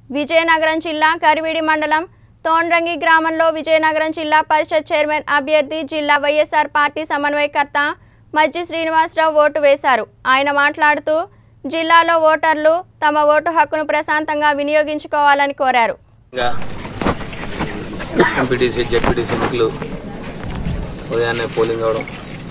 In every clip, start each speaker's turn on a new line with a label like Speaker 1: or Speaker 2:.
Speaker 1: విజయనగరం జిల్లా కరివిడి మండలం తోండ్రంగి గ్రామంలో విజయనగరం జిల్లా పరిషత్ చైర్మన్ అభ్యర్థి జిల్లా వైఎస్ఆర్ పార్టీ సమన్వయకర్త మజ్జి శ్రీనివాసరావు ఓటు వేశారు ఆయన మాట్లాడుతూ జిల్లాలో ఓటర్లు తమ ఓటు హక్కును ప్రశాంతంగా వినియోగించుకోవాలని కోరారు
Speaker 2: ఇంకా ఎంపీటీసీ జెడ్పీటీసీ ఎన్నికలు ఉదయాన్నే పోలింగ్ అవడం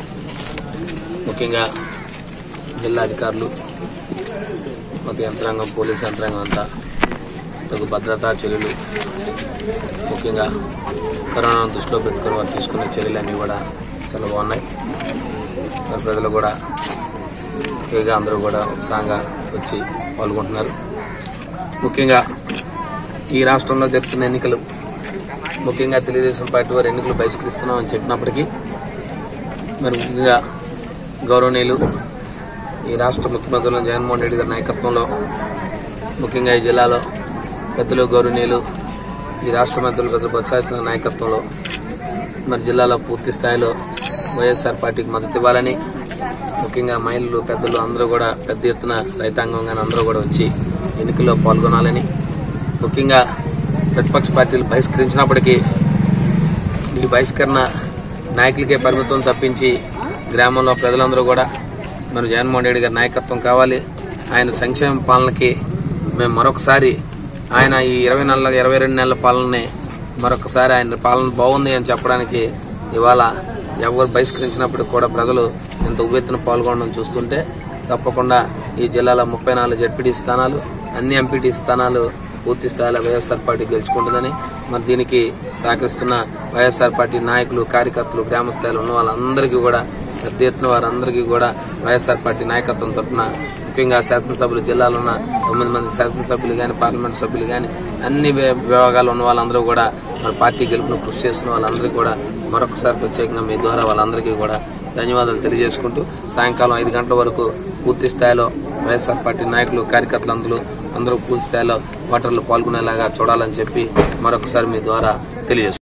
Speaker 2: ముఖ్యంగా జిల్లా అధికారులు మొత్తం యంత్రాంగం పోలీస్ యంత్రాంగం అంతా తగు భద్రతా చర్యలు ముఖ్యంగా కరోనాను దృష్టిలో పెట్టుకుని వారు తీసుకునే చర్యలన్నీ కూడా చాలా బాగున్నాయి మరి ప్రజలు కూడా ఇక అందరూ కూడా ఉత్సాహంగా వచ్చి పాల్గొంటున్నారు ముఖ్యంగా ఈ రాష్ట్రంలో జరుగుతున్న ఎన్నికలు ముఖ్యంగా తెలుగుదేశం పార్టీ వారు ఎన్నికలు బహిష్కరిస్తున్నామని చెప్పినప్పటికీ మరి ముఖ్యంగా గౌరవనీయులు ఈ రాష్ట్ర ముఖ్యమంత్రులు జగన్మోహన్ రెడ్డి గారి నాయకత్వంలో ముఖ్యంగా ఈ జిల్లాలో పెద్దలు గౌరవనీయులు ఈ రాష్ట్ర మంత్రులు పెద్దలు బొత్సాల్సిన నాయకత్వంలో మరి జిల్లాలో పూర్తి స్థాయిలో వైఎస్ఆర్ పార్టీకి మద్దతు ఇవ్వాలని ముఖ్యంగా మహిళలు పెద్దలు అందరూ కూడా పెద్ద ఎత్తున రైతాంగం కానీ అందరూ కూడా వచ్చి ఎన్నికల్లో పాల్గొనాలని ముఖ్యంగా ప్రతిపక్ష పార్టీలు బహిష్కరించినప్పటికీ ఈ బహిష్కరణ నాయకులకే పరిమితం తప్పించి గ్రామంలో ప్రజలందరూ కూడా మరి జగన్మోహన్ రెడ్డి గారి నాయకత్వం కావాలి ఆయన సంక్షేమ పాలనకి మేము మరొకసారి ఆయన ఈ ఇరవై నెలల ఇరవై రెండు నెలల పాలనని మరొకసారి ఆయన పాలన బాగుంది అని చెప్పడానికి ఇవాళ ఎవరు బహిష్కరించినప్పుడు కూడా ప్రజలు ఎంత ఉవ్వెత్తున పాల్గొనడం చూస్తుంటే తప్పకుండా ఈ జిల్లాలో ముప్పై నాలుగు జడ్పీటీ స్థానాలు అన్ని ఎంపీటీ స్థానాలు పూర్తి స్థాయిలో వైఎస్ఆర్ పార్టీ గెలుచుకుంటుందని మరి దీనికి సహకరిస్తున్న వైఎస్ఆర్ పార్టీ నాయకులు కార్యకర్తలు గ్రామ స్థాయిలో ఉన్న వాళ్ళందరికీ కూడా పెద్ద ఎత్తున వారందరికీ కూడా వైఎస్ఆర్ పార్టీ నాయకత్వం తరఫున ముఖ్యంగా శాసనసభ్యులు జిల్లాలో ఉన్న తొమ్మిది మంది శాసనసభ్యులు కానీ పార్లమెంట్ సభ్యులు కానీ అన్ని వి- విభాగాలు ఉన్న వాళ్ళందరూ కూడా మరి పార్టీ గెలుపును కృషి చేస్తున్న వాళ్ళందరికీ కూడా మరొకసారి ప్రత్యేకంగా మీ ద్వారా వాళ్ళందరికీ కూడా ధన్యవాదాలు తెలియజేసుకుంటూ సాయంకాలం ఐదు గంటల వరకు పూర్తి స్థాయిలో వైఎస్ఆర్ పార్టీ నాయకులు కార్యకర్తలు అందరూ అందరూ పూర్తి స్థాయిలో ఓటర్లు పాల్గొనేలాగా చూడాలని చెప్పి మరొకసారి మీ ద్వారా తెలియజేసుకుంటాం